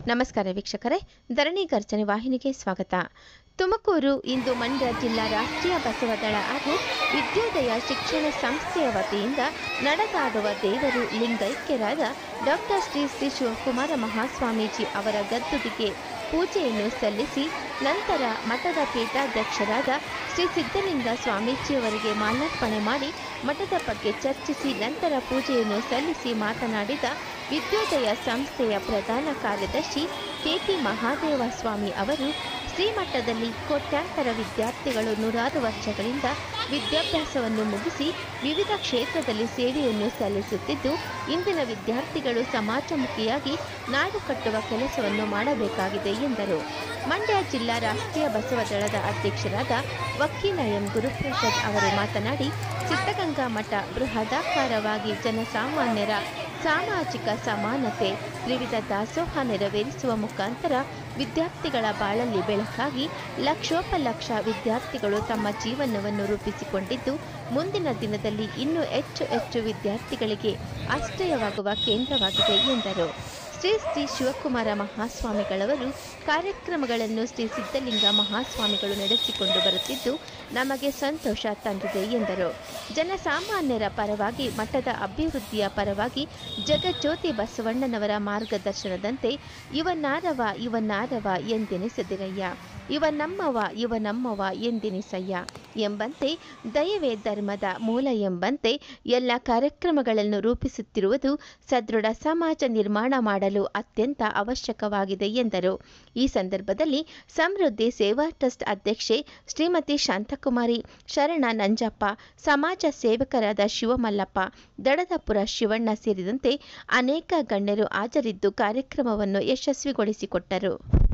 ನಮಸ್ಕಾರ ವೀಕ್ಷಕರೇ ಧರಣಿ ಗರ್ಜನೆ ವಾಹಿನಿಗೆ ಸ್ವಾಗತ ತುಮಕೂರು ಇಂದು ಮಂಡ್ಯ ಜಿಲ್ಲಾ ರಾಷ್ಟ್ರೀಯ ಬಸವದಳ ಹಾಗೂ ವಿದ್ಯೋದಯ ಶಿಕ್ಷಣ ಸಂಸ್ಥೆಯ ವತಿಯಿಂದ ನಡೆದಾಡುವ ದೇವರು ಲಿಂಗೈಕ್ಯರಾದ ಡಾಕ್ಟರ್ ಶ್ರೀ ಶ್ರೀ ಶಿವಕುಮಾರ ಮಹಾಸ್ವಾಮೀಜಿ ಅವರ ಗದ್ದುಗೆಗೆ ಪೂಜೆಯನ್ನು ಸಲ್ಲಿಸಿ ನಂತರ ಮಠದ ಪೀಠಾಧ್ಯಕ್ಷರಾದ ಶ್ರೀ ಸಿದ್ಧಲಿಂಗ ಸ್ವಾಮೀಜಿಯವರಿಗೆ ಮಾಲಾರ್ಪಣೆ ಮಾಡಿ ಮಠದ ಬಗ್ಗೆ ಚರ್ಚಿಸಿ ನಂತರ ಪೂಜೆಯನ್ನು ಸಲ್ಲಿಸಿ ಮಾತನಾಡಿದ ವಿದ್ಯೋದಯ ಸಂಸ್ಥೆಯ ಪ್ರಧಾನ ಕಾರ್ಯದರ್ಶಿ ಕೆಪಿ ಮಹಾದೇವ ಸ್ವಾಮಿ ಅವರು ಶ್ರೀಮಠದಲ್ಲಿ ಕೋಟ್ಯಾಂತರ ವಿದ್ಯಾರ್ಥಿಗಳು ನೂರಾರು ವರ್ಷಗಳಿಂದ ವಿದ್ಯಾಭ್ಯಾಸವನ್ನು ಮುಗಿಸಿ ವಿವಿಧ ಕ್ಷೇತ್ರದಲ್ಲಿ ಸೇವೆಯನ್ನು ಸಲ್ಲಿಸುತ್ತಿದ್ದು ಇಂದಿನ ವಿದ್ಯಾರ್ಥಿಗಳು ಸಮಾಜಮುಖಿಯಾಗಿ ನಾಡು ಕಟ್ಟುವ ಕೆಲಸವನ್ನು ಮಾಡಬೇಕಾಗಿದೆ ಎಂದರು ಮಂಡ್ಯ ಜಿಲ್ಲಾ ರಾಷ್ಟ್ರೀಯ ಬಸವ ದಳದ ಅಧ್ಯಕ್ಷರಾದ ವಕೀಲ ಎಂ ಗುರುಪ್ರಸಾದ್ ಅವರು ಮಾತನಾಡಿ ಸಿದ್ಧಗಂಗಾ ಮಠ ಬೃಹದಾಕಾರವಾಗಿ ಜನಸಾಮಾನ್ಯರ ಸಾಮಾಜಿಕ ಸಮಾನತೆ ತ್ರಿವಿಧ ದಾಸೋಹ ನೆರವೇರಿಸುವ ಮುಖಾಂತರ ವಿದ್ಯಾರ್ಥಿಗಳ ಬಾಳಲ್ಲಿ ಬೆಳಕಾಗಿ ಲಕ್ಷೋಪಲಕ್ಷ ವಿದ್ಯಾರ್ಥಿಗಳು ತಮ್ಮ ಜೀವನವನ್ನು ರೂಪಿಸಿಕೊಂಡಿದ್ದು ಮುಂದಿನ ದಿನದಲ್ಲಿ ಇನ್ನೂ ಹೆಚ್ಚು ಹೆಚ್ಚು ವಿದ್ಯಾರ್ಥಿಗಳಿಗೆ ಆಶ್ರಯವಾಗುವ ಕೇಂದ್ರವಾಗಿದೆ ಎಂದರು ಶ್ರೀ ಶ್ರೀ ಶಿವಕುಮಾರ ಮಹಾಸ್ವಾಮಿಗಳವರು ಕಾರ್ಯಕ್ರಮಗಳನ್ನು ಶ್ರೀ ಸಿದ್ಧಲಿಂಗ ಮಹಾಸ್ವಾಮಿಗಳು ನಡೆಸಿಕೊಂಡು ಬರುತ್ತಿದ್ದು ನಮಗೆ ಸಂತೋಷ ತಂದಿದೆ ಎಂದರು ಜನಸಾಮಾನ್ಯರ ಪರವಾಗಿ ಮಠದ ಅಭಿವೃದ್ಧಿಯ ಪರವಾಗಿ ಜಗಜ್ಯೋತಿ ಬಸವಣ್ಣನವರ ಮಾರ್ಗದರ್ಶನದಂತೆ ಇವನಾರವ ಇವನಾರವ ಎಂದೆನಿಸದಿರಯ್ಯ ಇವ ನಮ್ಮವ ಇವ ನಮ್ಮವ ಎಂದೆನಿಸಯ್ಯ ಎಂಬಂತೆ ದಯವೇ ಧರ್ಮದ ಮೂಲ ಎಂಬಂತೆ ಎಲ್ಲ ಕಾರ್ಯಕ್ರಮಗಳನ್ನು ರೂಪಿಸುತ್ತಿರುವುದು ಸದೃಢ ಸಮಾಜ ನಿರ್ಮಾಣ ಮಾಡಲು ಅತ್ಯಂತ ಅವಶ್ಯಕವಾಗಿದೆ ಎಂದರು ಈ ಸಂದರ್ಭದಲ್ಲಿ ಸಮೃದ್ಧಿ ಸೇವಾ ಟ್ರಸ್ಟ್ ಅಧ್ಯಕ್ಷೆ ಶ್ರೀಮತಿ ಶಾಂತಕುಮಾರಿ ಶರಣ ನಂಜಪ್ಪ ಸಮಾಜ ಸೇವಕರಾದ ಶಿವಮಲ್ಲಪ್ಪ ದಡದಪುರ ಶಿವಣ್ಣ ಸೇರಿದಂತೆ ಅನೇಕ ಗಣ್ಯರು ಹಾಜರಿದ್ದು ಕಾರ್ಯಕ್ರಮವನ್ನು ಯಶಸ್ವಿಗೊಳಿಸಿಕೊಟ್ಟರು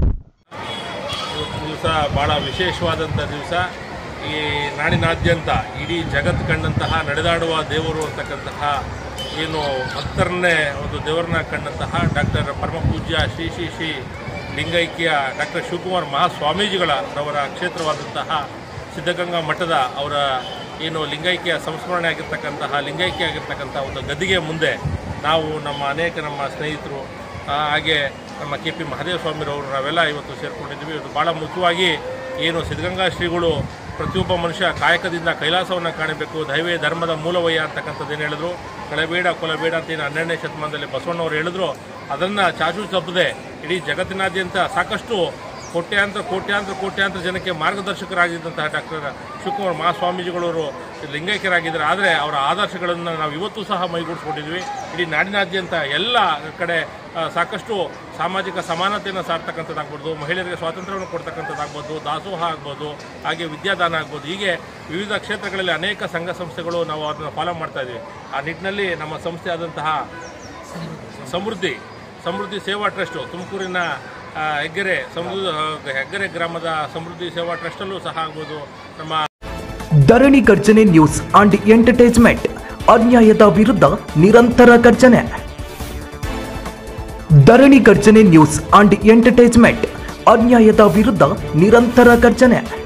ಇವತ್ತು ದಿವಸ ಭಾಳ ವಿಶೇಷವಾದಂಥ ದಿವಸ ಈ ನಾಡಿನಾದ್ಯಂತ ಇಡೀ ಜಗತ್ತು ಕಂಡಂತಹ ನಡೆದಾಡುವ ದೇವರು ಅಂತಕ್ಕಂತಹ ಏನು ಭಕ್ತರನ್ನೇ ಒಂದು ದೇವರನ್ನ ಕಂಡಂತಹ ಡಾಕ್ಟರ್ ಪರಮಪೂಜ್ಯ ಶ್ರೀ ಶ್ರೀ ಶ್ರೀ ಲಿಂಗೈಕ್ಯ ಡಾಕ್ಟರ್ ಶಿವಕುಮಾರ್ ಮಹಾಸ್ವಾಮೀಜಿಗಳ ಅವರ ಕ್ಷೇತ್ರವಾದಂತಹ ಸಿದ್ಧಗಂಗಾ ಮಠದ ಅವರ ಏನು ಲಿಂಗೈಕ್ಯ ಸಂಸ್ಮರಣೆ ಆಗಿರ್ತಕ್ಕಂತಹ ಲಿಂಗೈಕ್ಯ ಆಗಿರ್ತಕ್ಕಂಥ ಒಂದು ಗದ್ದಿಗೆ ಮುಂದೆ ನಾವು ನಮ್ಮ ಅನೇಕ ನಮ್ಮ ಸ್ನೇಹಿತರು ಆ, ಹಾಗೆ ನಮ್ಮ ಕೆ ಪಿ ಮಹದೇವ ಸ್ವಾಮಿರವರು ನಾವೆಲ್ಲ ಇವತ್ತು ಸೇರ್ಕೊಂಡಿದ್ದೀವಿ ಇದು ಭಾಳ ಮುಖ್ಯವಾಗಿ ಏನು ಸಿದ್ಧಗಂಗಾ ಶ್ರೀಗಳು ಪ್ರತಿಯೊಬ್ಬ ಮನುಷ್ಯ ಕಾಯಕದಿಂದ ಕೈಲಾಸವನ್ನು ಕಾಣಬೇಕು ದೈವೇ ಧರ್ಮದ ಮೂಲವಯ್ಯ ಅಂತಕ್ಕಂಥದ್ದು ಏನು ಹೇಳಿದ್ರು ಕಳೆಬೇಡ ಕೊಲಬೇಡ ಅಂತ ಏನು ಹನ್ನೆರಡನೇ ಶತಮಾನದಲ್ಲಿ ಬಸವಣ್ಣವರು ಹೇಳಿದ್ರು ಅದನ್ನು ಚಾಚು ತಪ್ಪದೆ ಇಡೀ ಜಗತ್ತಿನಾದ್ಯಂತ ಸಾಕಷ್ಟು ಕೋಟ್ಯಾಂತರ ಕೋಟ್ಯಾಂತರ ಕೋಟ್ಯಾಂತರ ಜನಕ್ಕೆ ಮಾರ್ಗದರ್ಶಕರಾಗಿದ್ದಂತಹ ಡಾಕ್ಟರ್ ಶಿವಕುಮಾರ್ ಮಹಾಸ್ವಾಮೀಜಿಗಳವರು ಲಿಂಗೈಕ್ಯರಾಗಿದ್ದಾರೆ ಆದರೆ ಅವರ ಆದರ್ಶಗಳನ್ನು ನಾವು ಇವತ್ತು ಸಹ ಮೈಗೂಡಿಸ್ಕೊಂಡಿದ್ವಿ ಇಡೀ ನಾಡಿನಾದ್ಯಂತ ಎಲ್ಲ ಕಡೆ ಆ, ಸಾಕಷ್ಟು ಸಾಮಾಜಿಕ ಸಮಾನತೆಯನ್ನು ಸಾರ್ತಕ್ಕಂಥದ್ದಾಗ್ಬೋದು ಮಹಿಳೆಯರಿಗೆ ಸ್ವಾತಂತ್ರ್ಯವನ್ನು ಕೊಡ್ತಕ್ಕಂಥದ್ದಾಗ್ಬೋದು ದಾಸೋಹ ಆಗ್ಬೋದು ಹಾಗೆ ವಿದ್ಯಾದಾನ ಆಗ್ಬೋದು ಹೀಗೆ ವಿವಿಧ ಕ್ಷೇತ್ರಗಳಲ್ಲಿ ಅನೇಕ ಸಂಘ ಸಂಸ್ಥೆಗಳು ನಾವು ಅದನ್ನು ಫಾಲೋ ಮಾಡ್ತಾ ಇದ್ವಿ ಆ ನಿಟ್ಟಿನಲ್ಲಿ ನಮ್ಮ ಸಂಸ್ಥೆ ಆದಂತಹ ಸಮೃದ್ಧಿ ಸಮೃದ್ಧಿ ಸೇವಾ ಟ್ರಸ್ಟು ತುಮಕೂರಿನ ಆ, ಹೆಗ್ಗೆರೆ ಸಮೃದ್ಧಿ ಹೆಗ್ಗೆರೆ ಗ್ರಾಮದ ಸಮೃದ್ಧಿ ಸೇವಾ ಟ್ರಸ್ಟಲ್ಲೂ ಸಹ ಆಗ್ಬೋದು ನಮ್ಮ Dharani Garjane news and entertainment ಅನ್ಯಾಯದ ವಿರುದ್ಧ ನಿರಂತರ ಗರ್ಜನೆ Dharani Garjane news and entertainment ಅನ್ಯಾಯದ ವಿರುದ್ಧ ನಿರಂತರ ಗರ್ಜನೆ